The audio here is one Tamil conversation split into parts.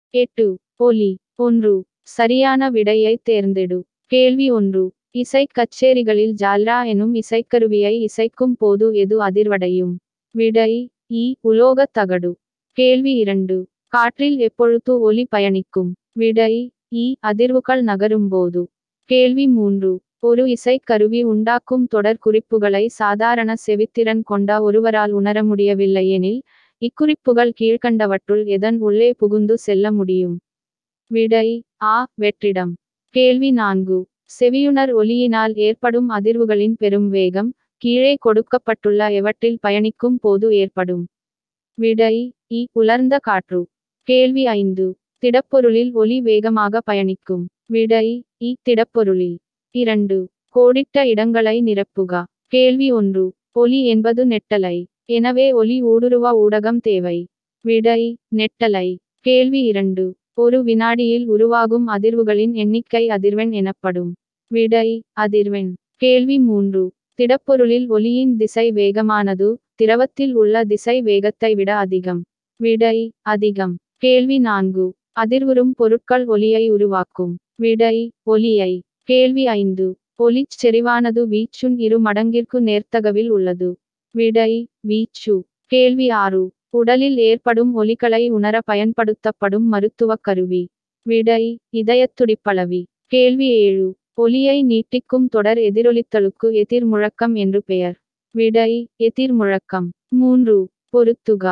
எட்டு ஒலி ஒன்று சரியான விடையைத் தேர்ந்தெடு கேள்வி ஒன்று இசைக் கச்சேரிகளில் ஜால்ரா எனும் இசைக்கருவியை இசைக்கும் போது எது அதிர்வடையும் விடை இ உலோகத் தகடு கேள்வி இரண்டு காற்றில் எப்பொழுது ஒலி பயணிக்கும் விடை இ அதிர்வுகள் நகரும்போது கேள்வி மூன்று ஒரு இசைக்கருவி உண்டாக்கும் தொடர் குறிப்புகளை சாதாரண செவித்திறன் கொண்ட ஒருவரால் உணர முடியவில்லையெனில் இக்குறிப்புகள் கீழ்க்கண்டவற்றுள் எதன் உள்ளே புகுந்து செல்ல முடியும் விடை ஆ வெற்றிடம் கேள்வி நான்கு செவியுணர் ஒலியினால் ஏற்படும் அதிர்வுகளின் பெரும் வேகம் கீழே கொடுக்கப்பட்டுள்ள எவற்றில் பயணிக்கும் போது ஏற்படும் விடை இ உலர்ந்த காற்று கேள்வி ஐந்து திடப்பொருளில் ஒலி வேகமாக பயணிக்கும் விடை இ திடப்பொருளில் இரண்டு கோடிட்ட இடங்களை நிரப்புக கேள்வி ஒன்று ஒலி என்பது நெட்டலை எனவே ஒலி ஊடுருவ ஊடகம் தேவை விடை நெட்டலை கேள்வி இரண்டு ஒரு வினாடியில் உருவாகும் அதிர்வுகளின் எண்ணிக்கை அதிர்வெண் எனப்படும் விடை அதிர்வெண் கேள்வி மூன்று திடப்பொருளில் ஒலியின் திசை வேகமானது திரவத்தில் உள்ள திசை வேகத்தை விட அதிகம் விடை அதிகம் கேள்வி நான்கு அதிர்வுறும் பொருட்கள் ஒலியை உருவாக்கும் விடை ஒலியை கேள்வி ஐந்து ஒலிச் செறிவானது வீச்சுன் இரு மடங்கிற்கு நேர்த்தகவில் உள்ளது விடை வீச்சு கேள்வி ஆறு உடலில் ஏற்படும் ஒலிகளை உணர பயன்படுத்தப்படும் மருத்துவக் கருவி விடை இதயத்துடிப்பளவி கேள்வி ஏழு ஒலியை நீட்டிக்கும் தொடர் எதிரொலித்தலுக்கு எதிர் முழக்கம் என்று பெயர் விடை எதிர் முழக்கம் மூன்று பொருத்துக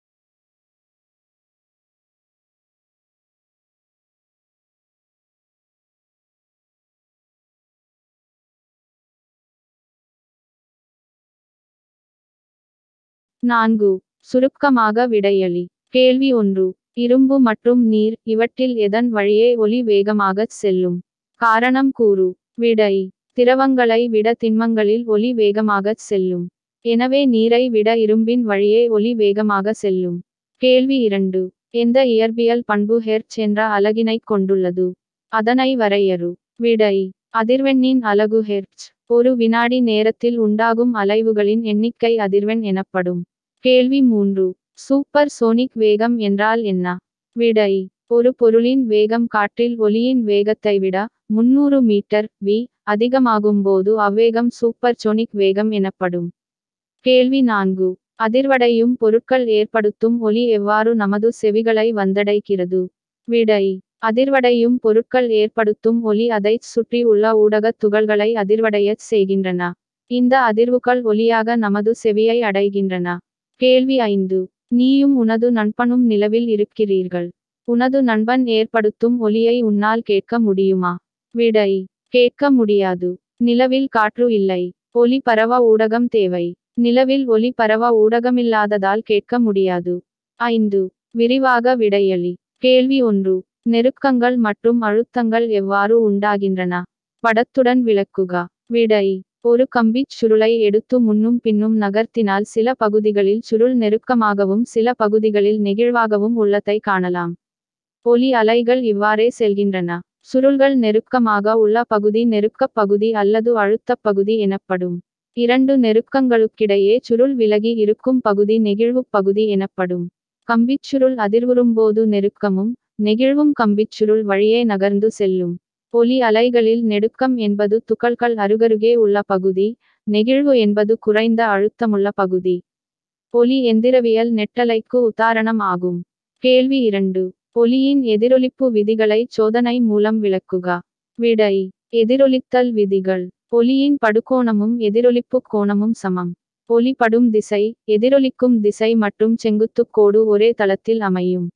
நான்கு சுருக்கமாக விடையளி கேள்வி ஒன்று இரும்பு மற்றும் நீர் இவற்றில் எதன் வழியே ஒலி வேகமாகச் செல்லும் காரணம் கூறு விடை திரவங்களை விட திண்மங்களில் ஒலி வேகமாகச் செல்லும் எனவே நீரை விட இரும்பின் வழியே ஒலி வேகமாக செல்லும் கேள்வி இரண்டு எந்த இயற்பியல் பண்பு ஹெர்ட்ஸ் என்ற அலகினைக் கொண்டுள்ளது அதனை வரையறு விடை அதிர்வெண்ணின் அலகு ஹெர்ட்ஸ் ஒரு வினாடி நேரத்தில் உண்டாகும் அலைவுகளின் எண்ணிக்கை அதிர்வெண் எனப்படும் கேள்வி மூன்று சூப்பர் சோனிக் வேகம் என்றால் என்ன விடை ஒரு பொருளின் வேகம் காற்றில் ஒலியின் வேகத்தை விட முன்னூறு மீட்டர் வி அதிகமாகும்போது அவ்வேகம் சூப்பர் சோனிக் வேகம் எனப்படும் கேள்வி நான்கு அதிர்வடையும் பொருட்கள் ஏற்படுத்தும் ஒலி எவ்வாறு நமது செவிகளை வந்தடைகிறது விடை அதிர்வடையும் பொருட்கள் ஏற்படுத்தும் ஒலி அதைச் சுற்றி உள்ள ஊடகத் துகள்களை அதிர்வடையச் செய்கின்றன இந்த அதிர்வுகள் ஒலியாக நமது செவியை அடைகின்றன கேள்வி ஐந்து நீயும் உனது நண்பனும் நிலவில் இருக்கிறீர்கள் உனது நண்பன் ஏற்படுத்தும் ஒலியை உன்னால் கேட்க முடியுமா விடை கேட்க முடியாது நிலவில் காற்று இல்லை ஒலி பரவ ஊடகம் தேவை நிலவில் ஒலி பரவ ஊடகமில்லாததால் கேட்க முடியாது ஐந்து விரிவாக விடையளி கேள்வி ஒன்று நெருக்கங்கள் மற்றும் அழுத்தங்கள் எவ்வாறு உண்டாகின்றன படத்துடன் விளக்குக விடை ஒரு கம்பிச் சுருளை எடுத்து முன்னும் பின்னும் நகர்த்தினால் சில பகுதிகளில் சுருள் நெருக்கமாகவும் சில பகுதிகளில் நெகிழ்வாகவும் உள்ளதை காணலாம் ஒலி அலைகள் இவ்வாறே செல்கின்றன சுருள்கள் நெருக்கமாக உள்ள பகுதி நெருக்கப் பகுதி அல்லது அழுத்தப் பகுதி எனப்படும் இரண்டு நெருக்கங்களுக்கிடையே சுருள் விலகி இருக்கும் பகுதி நெகிழ்வுப் பகுதி எனப்படும் கம்பிச்சுருள் அதிர்வுறும்போது நெருக்கமும் நெகிழ்வும் கம்பிச்சுருள் வழியே நகர்ந்து செல்லும் ஒலி அலைகளில் நெடுக்கம் என்பது துகள்கள் அருகருகே உள்ள பகுதி நெகிழ்வு என்பது குறைந்த அழுத்தமுள்ள பகுதி ஒலி எந்திரவியல் நெட்டலைக்கு உதாரணம் ஆகும் கேள்வி இரண்டு ஒலியின் எதிரொலிப்பு விதிகளை சோதனை மூலம் விளக்குக விடை எதிரொலித்தல் விதிகள் ஒலியின் படுகோணமும் எதிரொலிப்பு கோணமும் சமம் ஒலி படும் திசை எதிரொலிக்கும் திசை மற்றும் செங்குத்துக் கோடு ஒரே தளத்தில் அமையும்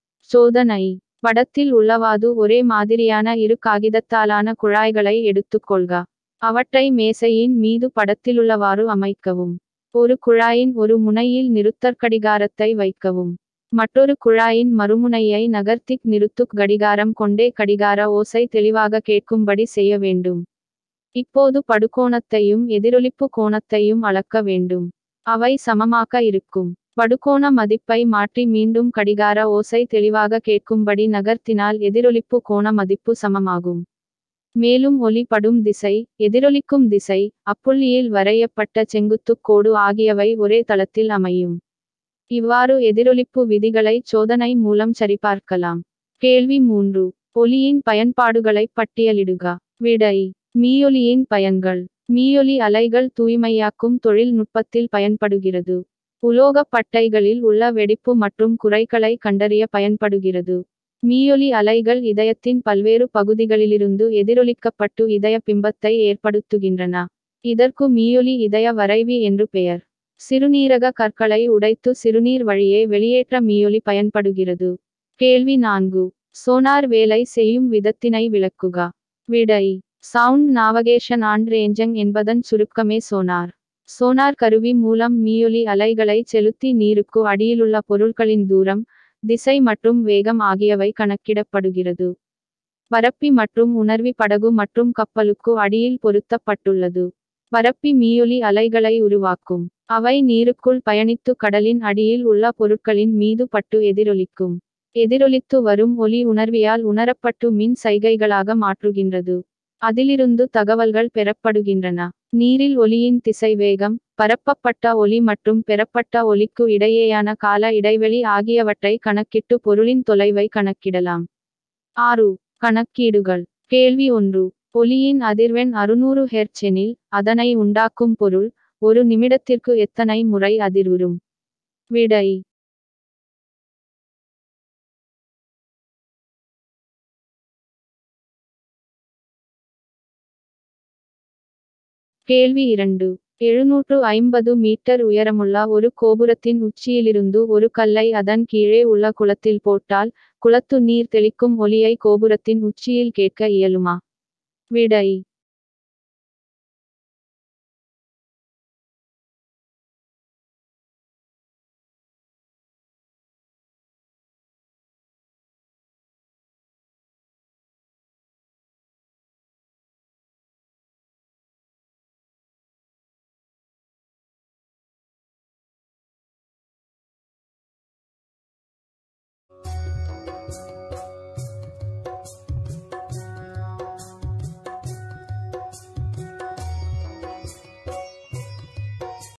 சோதனை படத்தில் உள்ளவாது ஒரே மாதிரியான இரு காகிதத்தாலான குழாய்களை எடுத்துக்கொள்க அவற்றை மேசையின் மீது படத்திலுள்ளவாறு அமைக்கவும் ஒரு குழாயின் ஒரு முனையில் நிறுத்தற் கடிகாரத்தை வைக்கவும் மற்றொரு குழாயின் மறுமுனையை நகர்த்திக் நிறுத்துக் கடிகாரம் கொண்டே கடிகார ஓசை தெளிவாக கேட்கும்படி செய்ய வேண்டும் இப்போது படுகோணத்தையும் எதிரொலிப்பு கோணத்தையும் அளக்க வேண்டும் அவை சமமாக இருக்கும் படுகோண மதிப்பை மாற்றி மீண்டும் கடிகார ஓசை தெளிவாக கேட்கும்படி நகர்த்தினால் எதிரொலிப்பு கோண மதிப்பு சமமாகும் மேலும் ஒலி படும் திசை எதிரொலிக்கும் திசை அப்புள்ளியில் வரையப்பட்ட செங்குத்துக் கோடு ஆகியவை ஒரே தளத்தில் அமையும் இவ்வாறு எதிரொலிப்பு விதிகளை சோதனை மூலம் சரிபார்க்கலாம் கேள்வி மூன்று ஒலியின் பயன்பாடுகளை பட்டியலிடுக விடை மீயொலியின் பயன்கள் மீயொலி அலைகள் தூய்மையாக்கும் தொழில்நுட்பத்தில் பயன்படுகிறது உலோகப் பட்டைகளில் உள்ள வெடிப்பு மற்றும் குறைகளை கண்டறிய பயன்படுகிறது மீயொலி அலைகள் இதயத்தின் பல்வேறு பகுதிகளிலிருந்து எதிரொலிக்கப்பட்டு இதய பிம்பத்தை ஏற்படுத்துகின்றன இதற்கு மீயொலி இதய வரைவி என்று பெயர் சிறுநீரக கற்களை உடைத்து சிறுநீர் வழியே வெளியேற்ற மீயொலி பயன்படுகிறது கேள்வி நான்கு சோனார் வேலை செய்யும் விதத்தினை விளக்குக விடை சவுண்ட் நாவகேஷன் அண்ட் ரேஞ்சங் என்பதன் சுருக்கமே சோனார் சோனார் கருவி மூலம் மீயொலி அலைகளை செலுத்தி நீருக்கு அடியிலுள்ள பொருட்களின் தூரம் திசை மற்றும் வேகம் ஆகியவை கணக்கிடப்படுகிறது பரப்பி மற்றும் உணர்வி படகு மற்றும் கப்பலுக்கு அடியில் பொருத்தப்பட்டுள்ளது பரப்பி மீயொலி அலைகளை உருவாக்கும் அவை நீருக்குள் பயணித்து கடலின் அடியில் உள்ள பொருட்களின் மீது பட்டு எதிரொலிக்கும் எதிரொலித்து வரும் ஒலி உணர்வியால் உணரப்பட்டு மின் சைகைகளாக மாற்றுகின்றது அதிலிருந்து தகவல்கள் பெறப்படுகின்றன நீரில் ஒலியின் திசைவேகம் பரப்பப்பட்ட ஒலி மற்றும் பெறப்பட்ட ஒலிக்கு இடையேயான கால இடைவெளி ஆகியவற்றை கணக்கிட்டு பொருளின் தொலைவை கணக்கிடலாம் ஆறு கணக்கீடுகள் கேள்வி ஒன்று ஒலியின் அதிர்வெண் அறுநூறு ஹெர்ட்ஸ் எனில் அதனை உண்டாக்கும் பொருள் ஒரு நிமிடத்திற்கு எத்தனை முறை அதிர்வுறும் விடை கேள்வி இரண்டு எழுநூற்று ஐம்பது மீட்டர் உயரமுள்ள ஒரு கோபுரத்தின் உச்சியிலிருந்து ஒரு கல்லை அதன் கீழே உள்ள குளத்தில் போட்டால் குளத்து நீர் தெளிக்கும் ஒலியை கோபுரத்தின் உச்சியில் கேட்க இயலுமா விடை